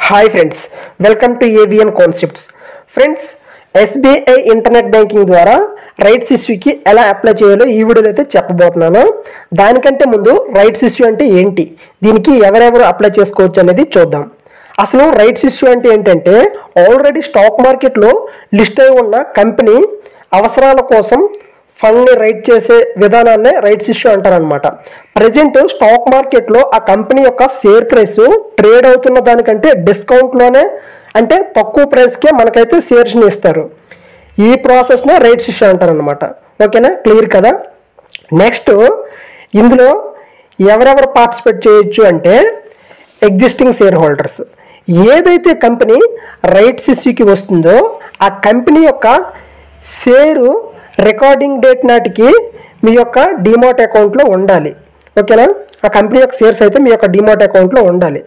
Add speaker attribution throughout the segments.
Speaker 1: hi friends welcome to AVN concepts friends SBI internet banking ద్వారా rights ఇష్యూకి ఎలా apply చేయాలో ఈ వీడియోలో అయితే చెప్పబోతున్నాను దానికంటే ముందు రైట్స్ ఇష్యూ అంటే ఏంటి దీనికి ఎవరెవరు అప్లై చేసుకోవచ్చు అనేది చూద్దాం అసలు రైట్స్ ఇష్యూ అంటే ఏంటంటే ఆల్రెడీ స్టాక్ మార్కెట్లో లిస్ట్ అయి ఉన్న కంపెనీ అవసరాల కోసం ఫండ్ని రైట్ చేసే విధానాన్ని రైట్స్ ఇష్యూ అంటారనమాట ప్రజెంట్ స్టాక్ మార్కెట్లో ఆ కంపెనీ యొక్క షేర్ ప్రైస్ ట్రేడ్ అవుతున్న దానికంటే డిస్కౌంట్లోనే అంటే తక్కువ ప్రైస్కే మనకైతే షేర్స్ని ఇస్తారు ఈ ప్రాసెస్నే రైట్స్ ఇష్యూ అంటారనమాట ఓకేనా క్లియర్ కదా నెక్స్ట్ ఇందులో ఎవరెవరు పార్టిసిపేట్ చేయొచ్చు అంటే ఎగ్జిస్టింగ్ షేర్ హోల్డర్స్ ఏదైతే కంపెనీ రైట్స్ ఇష్యూకి వస్తుందో ఆ కంపెనీ యొక్క షేరు రికార్డింగ్ డేట్ నాటికి మీ యొక్క డిమాట్ అకౌంట్లో ఉండాలి ఓకేనా ఆ కంపెనీ యొక్క షేర్స్ అయితే మీ యొక్క డిమాట్ అకౌంట్లో ఉండాలి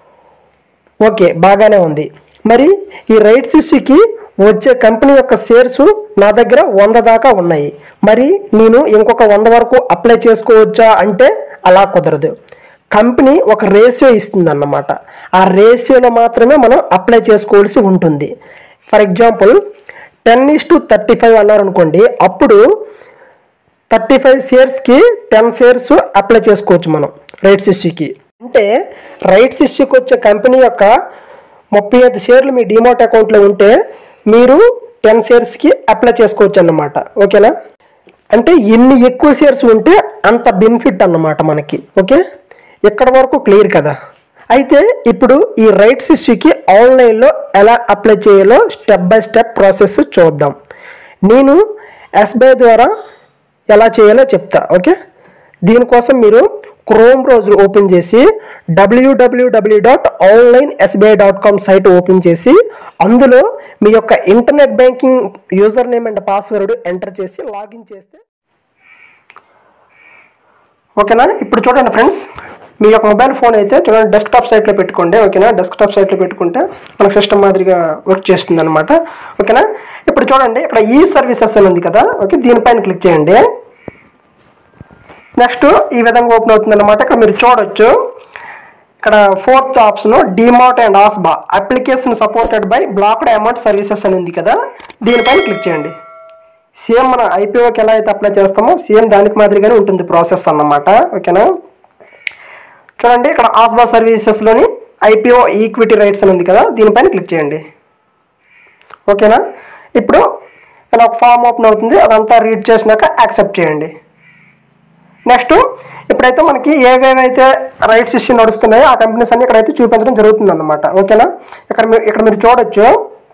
Speaker 1: ఓకే బాగానే ఉంది మరి ఈ రైట్స్ ఇష్యూకి వచ్చే కంపెనీ యొక్క షేర్స్ నా దగ్గర వంద దాకా ఉన్నాయి మరి నేను ఇంకొక వంద వరకు అప్లై చేసుకోవచ్చా అంటే అలా కుదరదు కంపెనీ ఒక రేషియో ఇస్తుంది అన్నమాట ఆ రేషియోలో మాత్రమే మనం అప్లై చేసుకోవాల్సి ఉంటుంది for example ten is two thirty five అన్నారు అనుకోండి అప్పుడు థర్టీ ఫైవ్ షేర్స్కి టెన్ షేర్స్ అప్లై చేసుకోవచ్చు మనం రైట్స్ ఇష్యూకి అంటే రైట్స్ ఇష్యూకి వచ్చే కంపెనీ యొక్క ముప్పై ఐదు షేర్లు మీ డిమాట్ అకౌంట్లో ఉంటే మీరు టెన్ షేర్స్కి అప్లై చేసుకోవచ్చు అన్నమాట ఓకేనా అంటే ఎన్ని ఎక్కువ షేర్స్ ఉంటే అంత బెనిఫిట్ అన్నమాట మనకి ఓకే ఇక్కడ వరకు క్లియర్ కదా అయితే ఇప్పుడు ఈ రైట్స్ ఇష్యూకి ఆన్లైన్లో ఎలా అప్లై చేయాలో స్టెప్ బై స్టెప్ ప్రాసెస్ చూద్దాం నేను ఎస్బీఐ ద్వారా ఎలా చేయాలో చెప్తా ఓకే దీనికోసం మీరు క్రోమ్ బ్రౌజర్ ఓపెన్ చేసి డబ్ల్యూడబ్ల్యూడబ్ల్యూ dot online SBI dot com site open చేసి అందులో మీ యొక్క internet banking user name and password enter చేసి లాగిన్ చేస్తే ఓకేనా ఇప్పుడు చూడండి ఫ్రెండ్స్ మీ యొక్క మొబైల్ ఫోన్ అయితే చూడండి డెస్క్టాప్ సైట్లో పెట్టుకోండి ఓకేనా డెస్క్టాప్ సైట్లో పెట్టుకుంటే మనకు సిస్టమ్ మాదిరిగా వర్క్ చేస్తుంది అనమాట ఓకేనా ఇప్పుడు చూడండి ఇక్కడ ఈ సర్వీసెస్ అని ఉంది కదా ఓకే దీనిపైన క్లిక్ చేయండి నెక్స్ట్ ఈ విధంగా ఓపెన్ అవుతుంది అనమాట ఇక్కడ మీరు చూడొచ్చు ఇక్కడ fourth option demat and ASBA application supported by blocked amount services అని ఉంది కదా దీనిపైన క్లిక్ చేయండి సేమ్ మన ఐపీఓకి ఎలా అయితే అప్లై చేస్తామో సేమ్ దానికి మాదిరిగానే ఉంటుంది ప్రాసెస్ అన్నమాట ఓకేనా చూడండి ఇక్కడ ఆస్బా సర్వీసెస్లోని ఐపీఓ ఈక్విటీ రైట్స్ అని ఉంది కదా దీనిపైన క్లిక్ చేయండి ఓకేనా ఇప్పుడు ఇలా ఒక ఫామ్ ఓపెన్ అవుతుంది అదంతా రీడ్ చేసినాక యాక్సెప్ట్ చేయండి నెక్స్ట్ ఇప్పుడైతే మనకి ఏవేవైతే రైట్స్ ఇష్యూ నడుస్తున్నాయో ఆ కంపెనీస్ అన్ని ఇక్కడైతే చూపించడం జరుగుతుంది అనమాట ఓకేనా ఇక్కడ మీరు ఇక్కడ మీరు చూడొచ్చు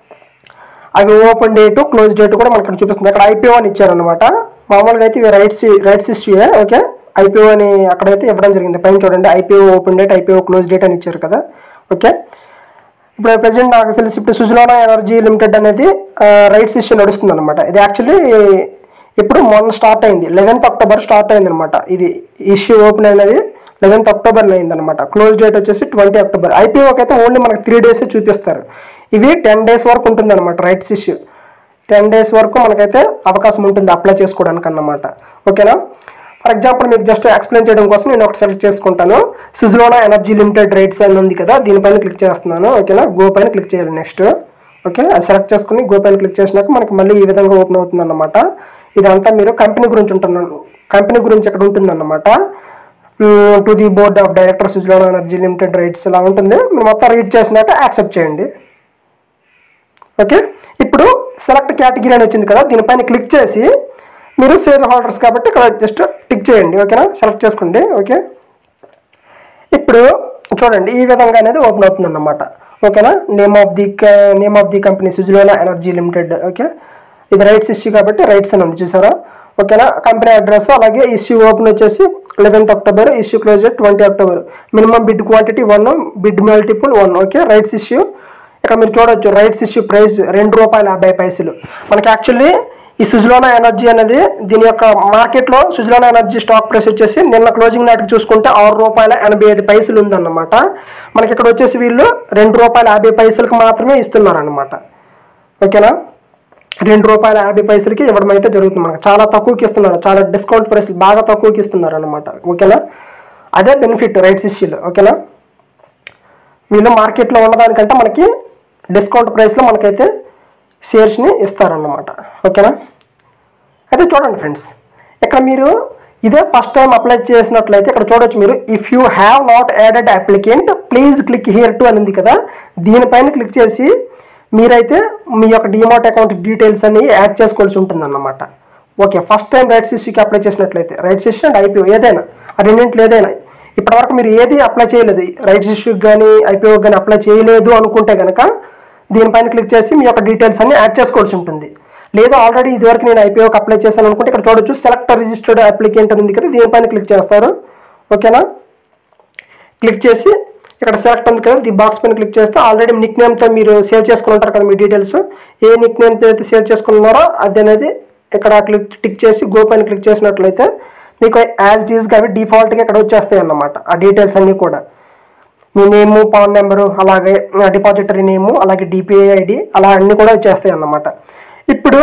Speaker 1: అవి ఓపెన్ డేట్ క్లోజ్ డేట్ కూడా మనకి ఇక్కడ చూపిస్తుంది అక్కడ ఐపీఓ అని ఇచ్చారనమాట మామూలుగా అయితే ఇవి రైట్స్ రైట్స్ ఇష్యూయే ఓకే ఐపీఓ అని అక్కడైతే ఇవ్వడం జరిగింది పైన చూడండి IPO open date IPO close date అని ఇచ్చారు కదా ఓకే ఇప్పుడు ప్రజెంట్ నాకు తెలిసి ఇప్పుడు సుజలానా ఎనర్జీ లిమిటెడ్ అనేది రైట్స్ ఇష్యూ నడుస్తుంది అనమాట ఇది యాక్చువల్లీ ఇప్పుడు మొన్న స్టార్ట్ అయింది లెవెన్త్ అక్టోబర్ స్టార్ట్ అయింది అనమాట ఇది ఇష్యూ ఓపెన్ అనేది లెవెన్త్ అక్టోబర్ అయింది అనమాట క్లోజ్ డేట్ వచ్చేసి ట్వంటీ అక్టోబర్ ఐపీఓకి అయితే ఓన్లీ మనకు త్రీ డేస్ చూపిస్తారు ఇవి టెన్ డేస్ వరకు ఉంటుంది అనమాట రైట్స్ ఇష్యూ టెన్ డేస్ వరకు మనకైతే అవకాశం ఉంటుంది అప్లై చేసుకోవడానికి అన్నమాట ఓకేనా ఫర్ ఎగ్జాంపుల్ మీకు జస్ట్ ఎక్స్ప్లెయిన్ చేయడం కోసం నేను ఒకటి సెలెక్ట్ చేసుకుంటాను సుజలోనా ఎనర్జీ లిమిటెడ్ రైట్స్ అని ఉంది కదా దీనిపైన క్లిక్ చేస్తున్నాను ఓకేనా గో పైన క్లిక్ చేయాలి నెక్స్ట్ ఓకే అది సెలెక్ట్ చేసుకుని గో పైన క్లిక్ చేసినాక మనకి మళ్ళీ ఈ విధంగా ఓపెన్ అవుతుంది అన్నమాట ఇదంతా మీరు కంపెనీ గురించి ఉంటున్నాను కంపెనీ గురించి ఇక్కడ ఉంటుంది అన్నమాట to the board of directors Suzlon energy limited rights ఇలా ఉంటుంది మీరు మొత్తం రీడ్ చేసినాక యాక్సెప్ట్ చేయండి ఓకే ఇప్పుడు సెలెక్ట్ కేటగిరీ అని వచ్చింది కదా దీనిపైన క్లిక్ చేసి మీరు షేర్ హోల్డర్స్ కాబట్టి ఇక్కడ జస్ట్ టిక్ చేయండి ఓకేనా సెలెక్ట్ చేసుకోండి ఓకే ఇప్పుడు చూడండి ఈ విధంగా అనేది ఓపెన్ అవుతుంది అన్నమాట ఓకేనా name of the name of the company Suzlon energy limited okay ఇది రైట్స్ ఇష్యూ కాబట్టి రైట్స్ అని ఉంది చూసారా ఓకేనా కంపెనీ అడ్రస్ అలాగే ఇష్యూ ఓపెన్ వచ్చేసి eleventh October issue close twenty October minimum bid quantity one bid multiple one okay rights issue ఇక్కడ మీరు చూడొచ్చు రైట్స్ ఇష్యూ ప్రైస్ రెండు రూపాయల యాభై పైసలు మనకి యాక్చువల్లీ ఈ సుజలోనా ఎనర్జీ అనేది దీని యొక్క మార్కెట్లో సుజలోనా ఎనర్జీ స్టాక్ ప్రైస్ వచ్చేసి నిన్న క్లోజింగ్ నాటికి చూసుకుంటే ఆరు రూపాయల ఎనభై ఐదు పైసలు ఉందన్నమాట మనకి ఇక్కడ వచ్చేసి వీళ్ళు రెండు రూపాయల యాభై పైసలకు మాత్రమే ఇస్తున్నారన్నమాట ఓకేనా రెండు రూపాయల యాభై పైసలకి ఇవ్వడం అయితే జరుగుతుంది మనకు చాలా తక్కువకి ఇస్తున్నారు చాలా డిస్కౌంట్ ప్రైస్లు బాగా తక్కువకి ఇస్తున్నారు అనమాట ఓకేనా అదే బెనిఫిట్ రైట్స్ ఇష్యూలో ఓకేనా వీళ్ళు మార్కెట్లో ఉన్నదానికంటే మనకి డిస్కౌంట్ ప్రైస్లో మనకైతే షేర్స్ని ఇస్తారన్నమాట ఓకేనా అయితే చూడండి ఫ్రెండ్స్ ఇక్కడ మీరు ఇదే ఫస్ట్ టైం అప్లై చేసినట్లయితే ఇక్కడ చూడొచ్చు మీరు if you have not added applicant please click here to అని ఉంది కదా దీనిపైన క్లిక్ చేసి మీరైతే మీ యొక్క డిమాట్ అకౌంట్ డీటెయిల్స్ అన్ని యాడ్ చేసుకోవాల్సి ఉంటుంది అన్నమాట ఓకే ఫస్ట్ టైం రైట్స్ ఇష్యూకి అప్లై చేసినట్లయితే రైట్స్ ఇష్యూ అండ్ ఐపీఓ ఏదైనా ఆ రెండింటిలో ఏదైనా ఇప్పటివరకు మీరు ఏది అప్లై చేయలేదు రైట్స్ ఇష్యూకి కానీ ఐపీఓకి కానీ అప్లై చేయలేదు అనుకుంటే కనుక దీనిపైన క్లిక్ చేసి మీ యొక్క డీటెయిల్స్ అన్ని యాడ్ చేసుకోవాల్సి ఉంటుంది లేదా ఆల్రెడీ ఇదివరకు నేను ఐపీఓకి అప్లై చేశాను అనుకుంటే ఇక్కడ చూడొచ్చు సెలెక్ట్ రిజిస్టర్డ్ అప్లికెంట్ అని ఉంది కదా దీనిపైన క్లిక్ చేస్తారు ఓకేనా క్లిక్ చేసి ఇక్కడ సెలెక్ట్ ఉంది కదా ది బాక్స్ పైన క్లిక్ చేస్తే ఆల్రెడీ నిక్ నేమ్తో మీరు సేవ్ చేసుకుని ఉంటారు కదా మీ డీటెయిల్స్ ఏ నిక్ నేమ్తో అయితే సేవ్ చేసుకున్నారో అది అనేది ఇక్కడ క్లిక్ టిక్ చేసి గో పైన క్లిక్ చేసినట్లయితే మీకు యాజ్ డీస్గా అవి డిఫాల్ట్గా ఇక్కడ వచ్చేస్తాయి అన్నమాట ఆ డీటెయిల్స్ అన్నీ కూడా మీ నేము పాన్ నెంబరు అలాగే డిపాజిటరీ నేము అలాగే డిపిఐ ఐడి అలా అన్నీ కూడా వచ్చేస్తాయి అన్నమాట ఇప్పుడు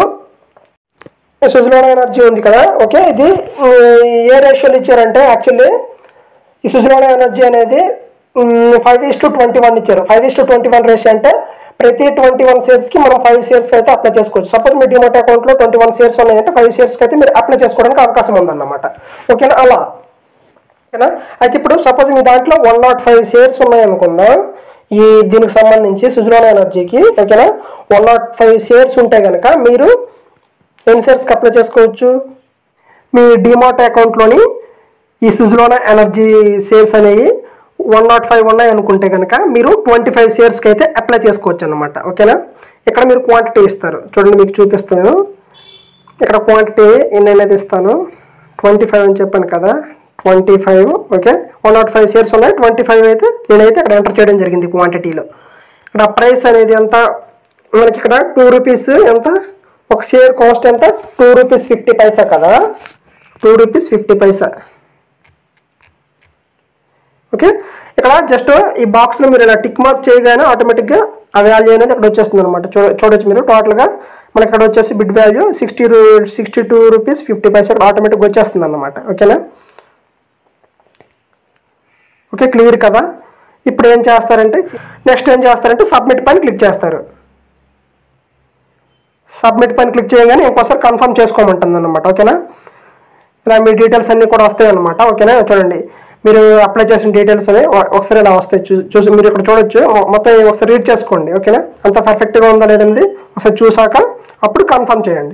Speaker 1: సుజలోడ్ ఎనర్జీ ఉంది కదా ఓకే ఇది ఉమ్, ఏ రేషియోలు ఇచ్చారంటే యాక్చువల్లీ ఈ సుజలోడ్ ఎనర్జీ అనేది five is to twenty one ఇచ్చారు five is to twenty one ratio అంటే ప్రతి ట్వంటీ వన్ షేర్స్కి మనం ఫైవ్ షేర్స్ అయితే అప్లై చేసుకోవచ్చు సపోజ్ మీ డిమోట్ అకౌంట్లో ట్వంటీ వన్ షేర్స్ ఉన్నాయంటే ఫైవ్ షేర్స్కి అయితే మీరు అప్లై చేసుకోవడానికి అవకాశం ఉందన్నమాట ఓకేనా అలా ఓకేనా అయితే ఇప్పుడు సపోజ్ మీ దాంట్లో వన్ నాట్ ఫైవ్ షేర్స్ ఉన్నాయనుకుందాం ఈ దీనికి సంబంధించి సుజలాన్ ఎనర్జీకి ఓకేనా వన్ నాట్ ఫైవ్ షేర్స్ ఉంటే కనుక మీరు ఎన్ని షేర్స్కి అప్లై చేసుకోవచ్చు మీ డిమాట్ అకౌంట్లోని ఈ సుజలోనా ఎనర్జీ షేర్స్ అనేవి వన్ నాట్ ఫైవ్ ఉన్నాయి అనుకుంటే కనుక మీరు ట్వంటీ ఫైవ్ షేర్స్కి అయితే అప్లై చేసుకోవచ్చు అనమాట ఓకేనా ఇక్కడ మీరు క్వాంటిటీ ఇస్తారు చూడండి మీకు చూపిస్తాను ఇక్కడ క్వాంటిటీ ఎన్ని అనేది ఇస్తాను ట్వంటీ ఫైవ్ అని చెప్పాను కదా twenty five okay one naught five shares ఉన్నాయి ట్వంటీ ఫైవ్ అయితే నేనైతే ఇక్కడ ఎంటర్ చేయడం జరిగింది క్వాంటిటీలో ఇక్కడ ప్రైస్ అనేది ఎంత మనకి ఇక్కడ టూ రూపీస్ ఎంత ఒక షేర్ కాస్ట్ ఎంత టూ రూపీస్ ఫిఫ్టీ పైసా కదా two rupees fifty paisa okay ఇక్కడ జస్ట్ ఈ బాక్స్లో మీరు ఇలా టిక్ మార్క్ చేయగానే ఆటోమేటిక్గా ఆ వాల్యూ అనేది ఇక్కడ వచ్చేస్తుంది అనమాట చూడ చూడొచ్చు మీరు టోటల్గా మనకి ఇక్కడ వచ్చేసి బిడ్ వాల్యూ సిక్స్టీ రూ sixty two rupees fifty paisa ఇక్కడ ఆటోమేటిక్గా వచ్చేస్తుంది అనమాట ఓకేనా ఓకే క్లియర్ కదా ఇప్పుడు ఏం చేస్తారంటే నెక్స్ట్ ఏం చేస్తారంటే సబ్మిట్ పైన క్లిక్ చేస్తారు సబ్మిట్ పైన క్లిక్ చేయగానే ఇంకోసారి కన్ఫర్మ్ చేసుకోమంటుంది అనమాట ఓకేనా ఇలా మీ డీటెయిల్స్ అన్నీ కూడా వస్తాయి అనమాట ఓకేనా చూడండి మీరు అప్లై చేసిన డీటెయిల్స్ అనేవి ఒ- ఒకసారి ఇలా వస్తాయి చూ చూసి మీరు ఇక్కడ చూడొచ్చు మొ- మొత్తం ఇవి ఒకసారి రీడ్ చేసుకోండి ఓకేనా అంత పర్ఫెక్ట్గా ఉందా లేదండి ఒకసారి చూసాక అప్పుడు కన్ఫర్మ్ చేయండి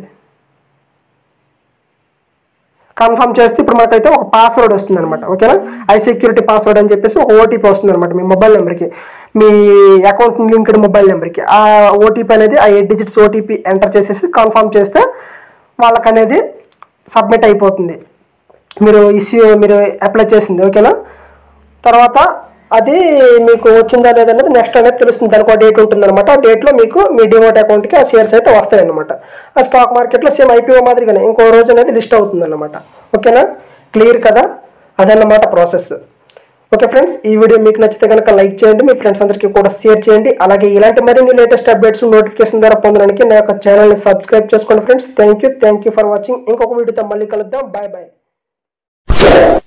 Speaker 1: కన్ఫర్మ్ చేస్తే ఇప్పుడు మనకైతే ఒక పాస్వర్డ్ వస్తుంది అనమాట ఓకేనా ఐ సెక్యూరిటీ పాస్వర్డ్ అని చెప్పేసి ఒక ఓటీపీ వస్తుంది అనమాట మీ మొబైల్ నెంబర్కి మీ అకౌంట్ లింక్డ్ మొబైల్ నెంబర్కి ఆ ఓటీపీ అనేది ఆ ఎయిట్ డిజిట్స్ ఓటీపీ ఎంటర్ చేసేసి కన్ఫర్మ్ చేస్తే వాళ్ళకి అనేది సబ్మిట్ అయిపోతుంది మీరు ఇష్యూ మీరు అప్లై చేసింది ఓకేనా తర్వాత అది మీకు వచ్చిందా లేదనేది నెక్స్ట్ అనేది తెలుస్తుంది దానికి ఒక డేట్ ఉంటుంది అనమాట ఆ డేట్లో మీకు మీ డిమోట్ అకౌంట్కి ఆ షేర్స్ అయితే వస్తాయి అనమాట ఆ స్టాక్ మార్కెట్లో సేమ్ ఐపీఓ మాదిరిగానే ఇంకో రోజు అనేది లిస్ట్ అవుతుంది అనమాట ఓకేనా క్లియర్ కదా అదన్నమాట ప్రాసెస్ ఓకే ఫ్రెండ్స్ ఈ వీడియో మీకు నచ్చితే కనుక లైక్ చేయండి మీ ఫ్రెండ్స్ అందరికీ కూడా షేర్ చేయండి అలాగే ఇలాంటి మరిన్ని లేటెస్ట్ అప్డేట్స్ నోటిఫికేషన్ ద్వారా పొందడానికి నా యొక్క ఛానల్ని సబ్స్క్రైబ్ చేసుకోండి friends thank you thank you for watching ఇంకొక వీడియోతో మళ్ళీ కలుద్దాం బాయ్ బాయ్